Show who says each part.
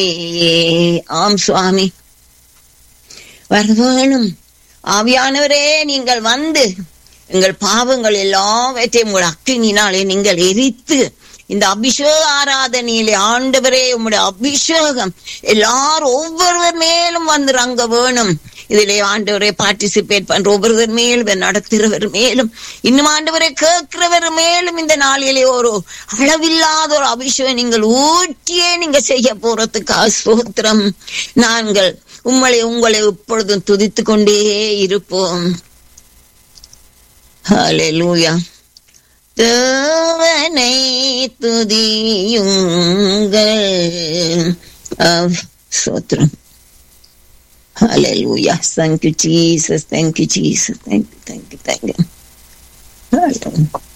Speaker 1: ஆம் சுவாமி வர வேணும் ஆவியானவரே நீங்கள் வந்து எங்கள் பாவங்கள் எல்லாவற்றையும் உங்கள் அக்கினினாலே நீங்கள் எரித்து இந்த அபிஷேக ஆராதனையிலே ஆண்டவரே உம்முடைய அபிஷேகம் எல்லாரும் ஒவ்வொருவர் மேலும் வந்து அங்க வேணும் இதிலே ஆண்டவரை பார்ட்டிசிபேட் பண்ற ஒவ்வொருவர் மேலும் நடத்துகிறவர் மேலும் இன்னும் ஆண்டவரை கேட்கிறவர் மேலும் இந்த நாளிலே ஒரு அளவில்லாத ஒரு அபிஷேகம் நீங்கள் ஊற்றியே நீங்க செய்ய போறதுக்காக ஸ்தோத்திரம் நாங்கள் உங்களை உங்களை எப்பொழுதும் துதித்து கொண்டே இருப்போம் ஹalleluya தேவனை துதியுங்கள் அவ்- ஸ்தோத்திரம் Hallelujah. Thank you, Jesus. Thank you, Jesus. Thank you, thank you, thank you. Hallelujah.